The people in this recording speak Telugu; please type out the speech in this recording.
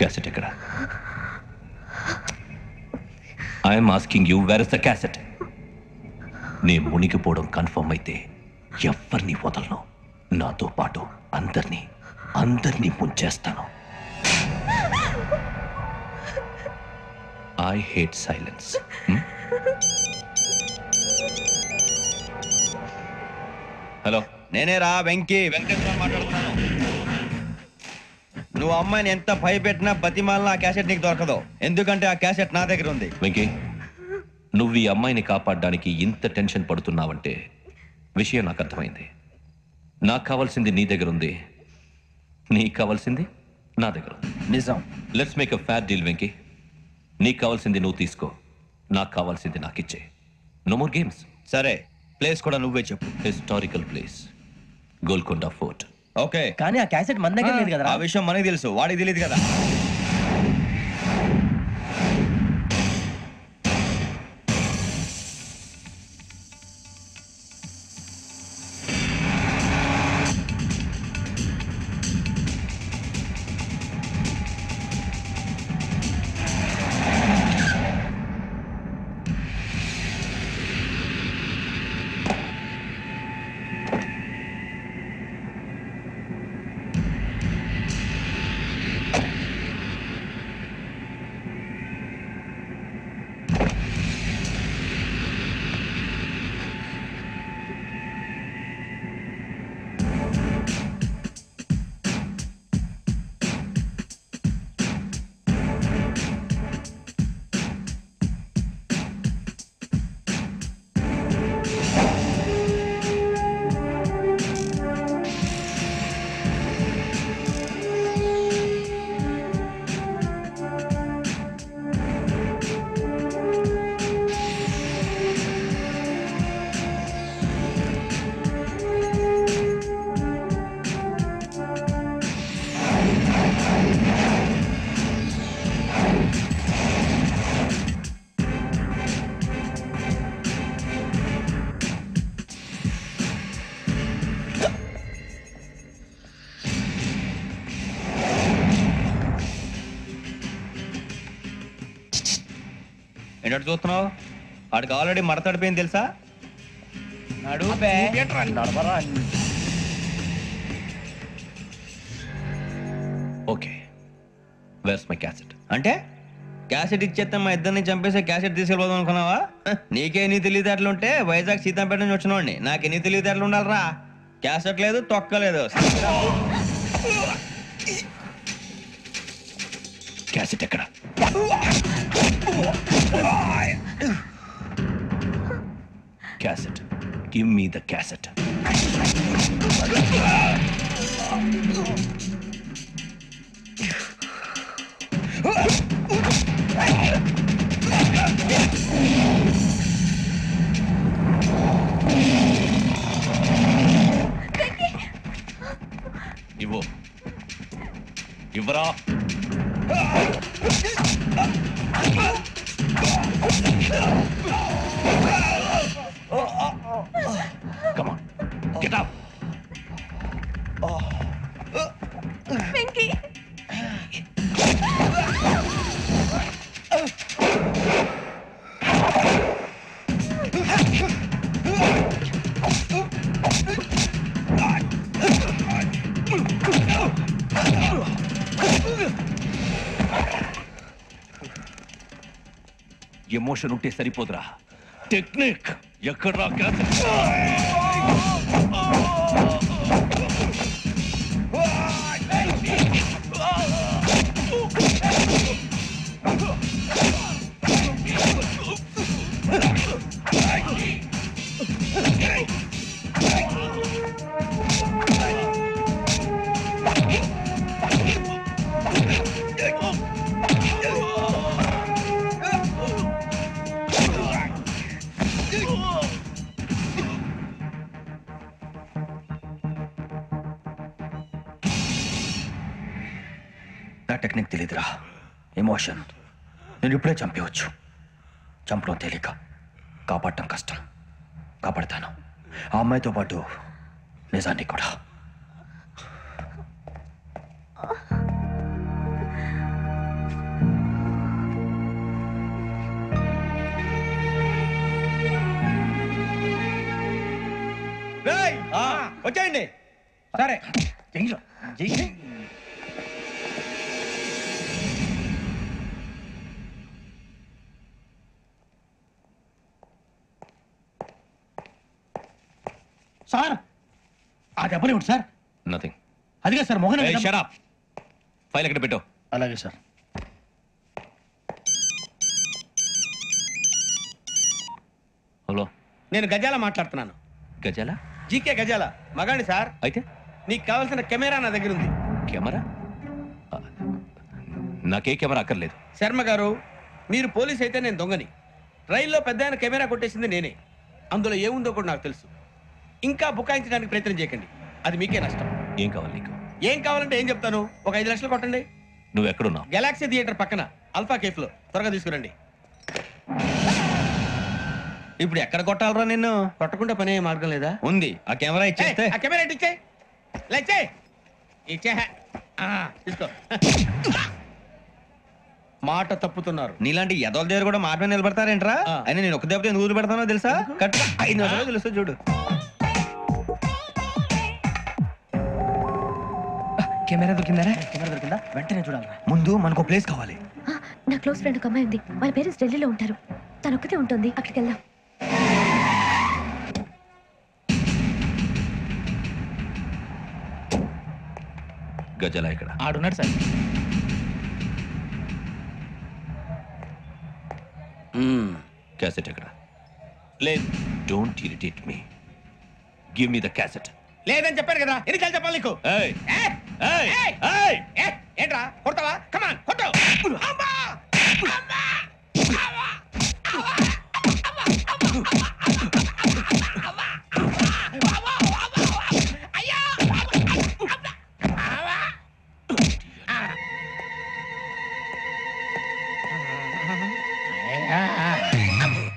క్యాసెట్ ఎక్కడ I'm asking you where is the cassette నే మునిగిపోవడం కన్ఫర్మ్ అయితే ఎవరిని వదలను నాతో పాటు అందరినీ అందరినీ ముంచేస్తాను ఐ హేట్ సైలెన్స్ హలో నేనే రా వెంకీ వెంకటేశ్వర మాట్లాడుతున్నాను నువ్వు అమ్మాయిని ఎంత భయపెట్టినా బతిమాలినా ఆ క్యాసెట్ నీకు దొరకదు ఎందుకంటే ఆ క్యాసెట్ నా దగ్గర ఉంది వెంకీ నువ్వు ఈ అమ్మాయిని కాపాడడానికి ఇంత టెన్షన్ పడుతున్నావంటే విషయం నాకు అర్థమైంది నాకు కావాల్సింది నీ దగ్గర ఉంది నీకు కావాల్సింది నా దగ్గర ఉంది నిజం let's make a fair deal Venky నీకు కావాల్సింది నువ్వు తీసుకో నాకు కావాల్సింది నాకు ఇచ్చే నో మోర్ గేమ్స్ సరే ప్లేస్ కూడా నువ్వే చెప్పు historical place Golconda fort okay కానీ ఆ క్యాసెట్ మన దగ్గర లేదు కదా ఆ విషయం మనకి తెలుసు వాడికి తెలియదు కదా ఏంటంటే చూస్తున్నావు వాడికి ఆల్రెడీ మడతడిపోయింది తెలుసా నడు బే. ఓకే వేర్స్ మై క్యాసెట్ అంటే క్యాసెట్ ఇచ్చేస్తే మా ఇద్దరిని చంపేసి క్యాసెట్ తీసుకెళ్ళిపోదాం అనుకున్నావా హ, నీకే ఎన్ని తెలివితేటలు ఉంటే వైజాగ్ సీతంపేట నుంచి వచ్చినవాడిని నాకు ఎన్ని తెలివితేటలు ఉండాలరా క్యాసెట్ లేదు తొక్క లేదు క్యాసెట్ ఎక్కడ cassette give me the cassette ఇవ్వు ఇవ్వరా Come on, get up. Venky emotion ఉంటే సరిపోదురా టెక్నిక్ ఎక్కడ్రా క్యాసెట్ నా టెక్నిక్ తెలియదురా ఎమోషన్ నేను ఇప్పుడే చంపేయచ్చు చంపడం తేలిక కాపాడటం కష్టం కాపాడతాను ఆ అమ్మాయితో పాటు నిజాన్ని కూడా రేయ్, వచ్చేయండి సరే చెయ్యి చెయ్యి సార్ ఆ దెబ్బలు ఏమిటి సార్ నథింగ్ అదిగా సార్ మోహన్ షరాప్ ఫైల్ ఎక్కడ పెట్టు అలాగే సార్ హలో నేను గజాల మాట్లాడుతున్నాను గజాల జీకే గజాల మగాడి సార్ అయితే నీకు కావాల్సిన కెమెరా నా దగ్గర ఉంది కెమెరా ఆ, నాకే కెమెరా అక్కర్లేదు శర్మ గారు మీరు పోలీస్ అయితే నేను దొంగని రైల్లో పెద్ద ఆయన కెమెరా కొట్టేసింది నేనే అందులో ఏముందో కూడా నాకు తెలుసు ఇంకా బుకాయించడానికి ప్రయత్నం చేయకండి అది మీకే నష్టం ఏం కావాలి నీకు ఏం కావాలంటే ఏం చెప్తాను ఒక ఐదు లక్షలు కొట్టండి నువ్వు ఎక్కడున్నావు గెలాక్సీ థియేటర్ పక్కన అల్ఫా కేఫ్లో త్వరగా తీసుకురండి ఇప్పుడు ఎక్కడ కొట్టాలరా నిన్ను కొట్టకుండా పనే మార్గం లేదా ఉంది ఆ కెమెరా ఇచ్చేస్తే ఏయ్, ఆ కెమెరా ఇటు ఇచ్చేయ్ ఇలా ఇచ్చేయ్ ఇచ్చే తీసుకో మాట తప్పుతున్నారు నీలాంటి ఎదల దగ్గర కూడా మాట మీద నిలబడతారేంట్రా ఆ. అయినా నేను ఒక దెబ్బతో ఎందుకు పెడతానో తెలుసా కట్ ఐదు నిమిషాలు తెలుసు చూడు కెమెరా దొరికిందా కెమెరా దొరికిందా వెంటనే చూడాలి ముందు మనకు ప్లేస్ కావాలి ఆ, నా క్లోజ్ ఫ్రెండ్ ఒక అమ్మాయి ఉంది వాళ్ళ పేరెంట్స్ ఢిల్లీలో ఉంటారు తను ఒక్కతే ఉంటుంది అక్కడికి వెళ్దాం గజాల ఇక్కడ ఆడున్నాడు సార్ క్యాసెట్ ఎక్కడ లేదు don't irritate me give me the cassette లేదని చెప్పాను కదా ఎన్నిసార్లు చెప్పాలి నీకు ఏయ్ ఏయ్! ఏయ్ ఏయ్!